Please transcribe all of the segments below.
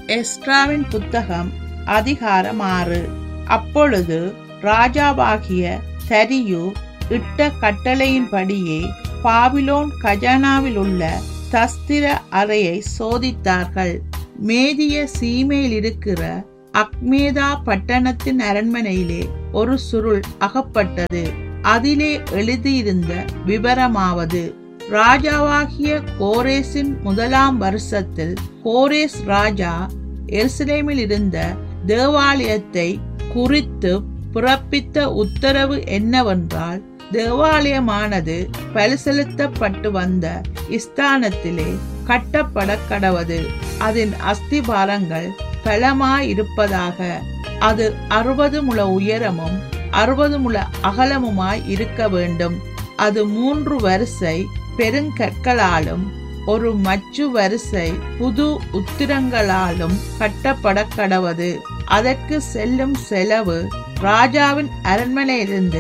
எஸ்ட்ராவின் புத்தகம் அதிகாரம் ஆறு அப்பொழுது ராஜாவாகிய தரியு இட்ட கட்டளையின்படியே பாபிலோன் கஜானாவில் உள்ள தஸ்திர அறையை சோதித்தார்கள் மேதிய சீமையில் இருக்கிற அக்மேதா பட்டணத்தின் அரண்மனையிலே ஒரு சுருள் அகப்பட்டது அதிலே எழுதியிருந்த விவரமாவது ராஜாவாகிய கோரேசின் முதலாம் வருஷத்தில் கோரேஸ் ராஜா எருசலேமில் இருந்த தேவாலயத்தை குறித்து பிறப்பித்த உத்தரவு என்னவென்றால் தேவாலயமானது பரிசெலுத்தப்பட்டு வந்த ஸ்தானத்திலே கட்டப்பட கடவது அதன் அஸ்திபாரங்கள் பலமாயிருப்பதாக அது அறுபது முழ உயரமும் அறுபது முழ அகலமுமாய் இருக்க வேண்டும் அது மூன்று வரிசை பெருங்கற்களாலும் ஒரு மச்சு வரிசை புது உத்திரங்களாலும் கட்டப்பட கடவது அதற்கு செல்லும் செலவு ராஜாவின் அரண்மனையிலிருந்து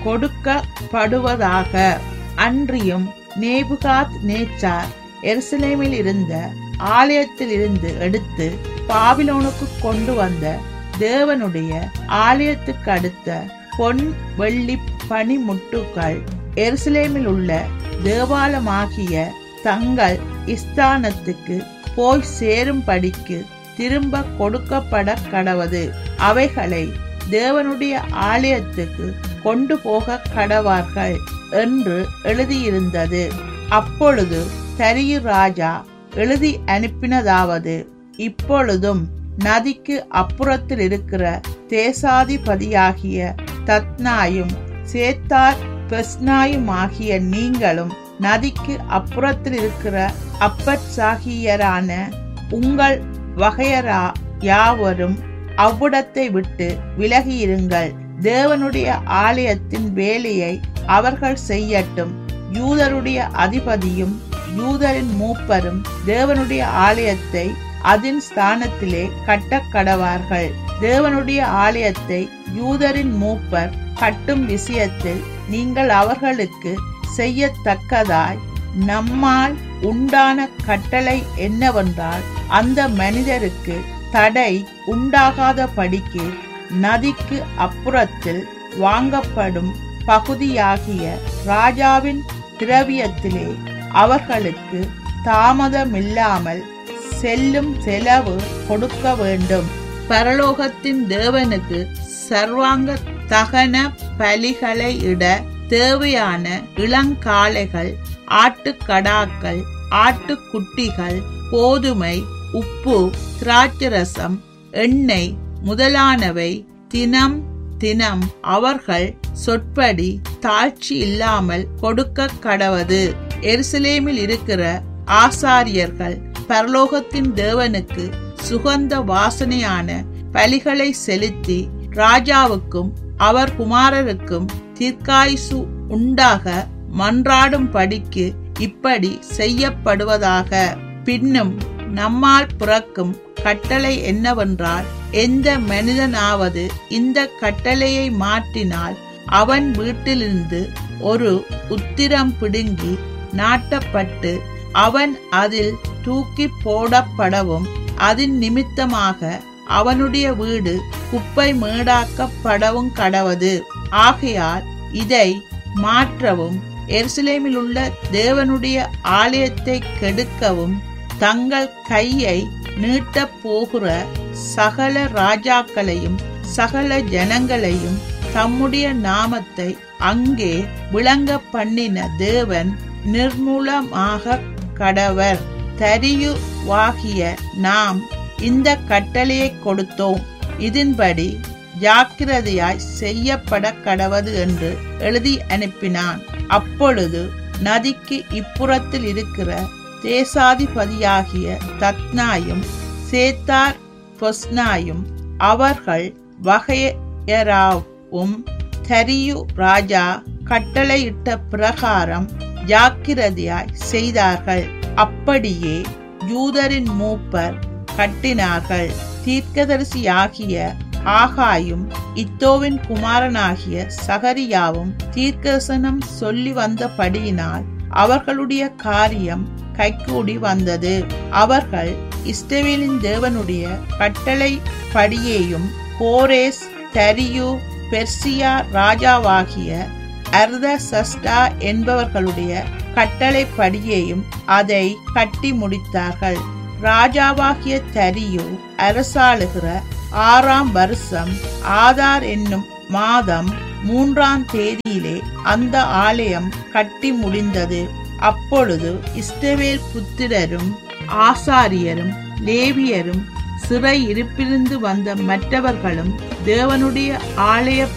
கொடுக்கப்படுவதாக அன்றியும் நேபுகாத் நேச்சார் எருசலேமில் இருந்த ஆலயத்தில் இருந்து எடுத்து பாபிலோனுக்கு கொண்டு வந்த தேவனுடைய ஆலயத்துக்கு அடுத்த பொன் வெள்ளி பனிமுட்டுக்கள் எருசலேமில் உள்ள தேவாலயமாகிய தங்கள் ஸ்தானத்துக்கு போய் சேரும்படிக்கு திரும்ப கொடுக்கப்பட கடவது அவைகளை தேவனுடைய ஆலயத்துக்கு கொண்டு போக கடவார்கள் என்று எழுதியிருந்தது அப்பொழுது தரியு ராஜா எழுதி அனுப்பினதாவது இப்பொழுதும் நதிக்கு அப்புறத்தில் இருக்கிற தேசாதிபதியாகிய தத்னாயும் சேத்தார் பெஸ்னாயும் ஆகிய நீங்களும் நதிக்கு அப்புறத்தில் இருக்கிற அப்பற்சாகியரான உங்கள் வகையரா யாவரும் அவ்விடத்தை விட்டு விலகியிருங்கள் தேவனுடைய ஆலயத்தின் வேலையை அவர்கள் செய்யட்டும் யூதருடைய அதிபதியும் யூதரின் மூப்பரும் தேவனுடைய ஆலயத்தை அதன் ஸ்தானத்திலே கட்டக் கடவார்கள் தேவனுடைய ஆலயத்தை யூதரின் மூப்பர் கட்டும் விஷயத்தில் நீங்கள் அவர்களுக்கு செய்யத்தக்கதாய் நம்மால் உண்டான கட்டளை என்னவென்றால் அந்த மனிதருக்கு தடை உண்டாகாத படிக்கு நதிக்கு அப்புறத்தில் வாங்கப்படும் பகுதியாகிய ராஜாவின் திரவியத்திலே அவர்களுக்கு தாமதமில்லாமல் செல்லும் செலவு கொடுக்க வேண்டும் பரலோகத்தின் தேவனுக்கு சர்வாங்க தகன பலிகளை இட தேவையான இளங்காளைகள் ஆட்டுக்கடாக்கள் ஆட்டுக்குட்டிகள் கோதுமை உப்பு திராட்சரசம் எண்ணெய் முதலானவை தினம் தினம் அவர்கள் சொற்படி தாழ்ச்சி இல்லாமல் கொடுக்க கடவது எருசலேமில் இருக்கிற ஆசாரியர்கள் பரலோகத்தின் தேவனுக்கு சுகந்த வாசனையான பலிகளை செலுத்தி ராஜாவுக்கும் அவர் குமாரருக்கும் தீர்க்காயுசு உண்டாக மன்றாடும் படிக்கு இப்படி செய்யப்படுவதாக பின்னும் நம்மால் பிறக்கும் கட்டளை என்னவென்றால் எந்த மனிதனாவது இந்த கட்டளையை மாற்றினால் அவன் வீட்டிலிருந்து ஒரு உத்திரம் பிடுங்கி நாட்டப்பட்டு அவன் அதில் தூக்கி போடப்படவும் அதன் நிமித்தமாக அவனுடைய வீடு குப்பை மேடாக்கப்படவும் கடவது ஆகையால் இதை மாற்றவும் எருசலேமில் உள்ள தேவனுடைய ஆலயத்தை கெடுக்கவும் தங்கள் கையை நீட்டப் போகிற சகல ராஜாக்களையும் சகல ஜனங்களையும் தம்முடைய நாமத்தை அங்கே விளங்க பண்ணின தேவன் நிர்மூலமாக கடவர் தரியுவாகிய நாம் இந்த கட்டளையை கொடுத்தோம் இதன்படி ஜாக்கிரதையாய் செய்யப்பட கடவது என்று எழுதி அனுப்பினான் அப்பொழுது நதிக்கு இப்புறத்தில் இருக்கிற தேசாதிபதியாகிய தத்னாயும் சேத்தார் பொஸ்னாயும் அவர்கள் வகையராவும் தரியு ராஜா கட்டளையிட்ட பிரகாரம் ஜாக்கிரதையாய் செய்தார்கள் அப்படியே யூதரின் மூப்பர் கட்டினார்கள் தீர்க்கதரிசியாகிய ஆகாயும் இத்தோவின் குமாரனாகிய சகரியாவும் தீர்க்கசனம் சொல்லி வந்தபடியினால் அவர்களுடைய காரியம் கைகூடி வந்தது அவர்கள் இஸ்ரவேலின் தேவனுடைய கட்டளை படியேயும் கோரேஸ் தரியு பெர்சியா ராஜாவாகிய அர்த சஸ்டா என்பவர்களுடைய கட்டளைப்படியேயும் அதை கட்டி முடித்தார்கள் ராஜாவாகிய தரியு அரசாளுகிற ஆறாம் வருஷம் ஆதார் என்னும் மாதம் மூன்றாம் தேதியிலே அந்த ஆலயம் கட்டி முடிந்தது அப்பொழுது இஸ்ரவேல் புத்திரரும் ஆசாரியரும் லேவியரும் சிறை இருப்பிலிருந்து வந்த மற்றவர்களும் தேவனுடைய ஆலய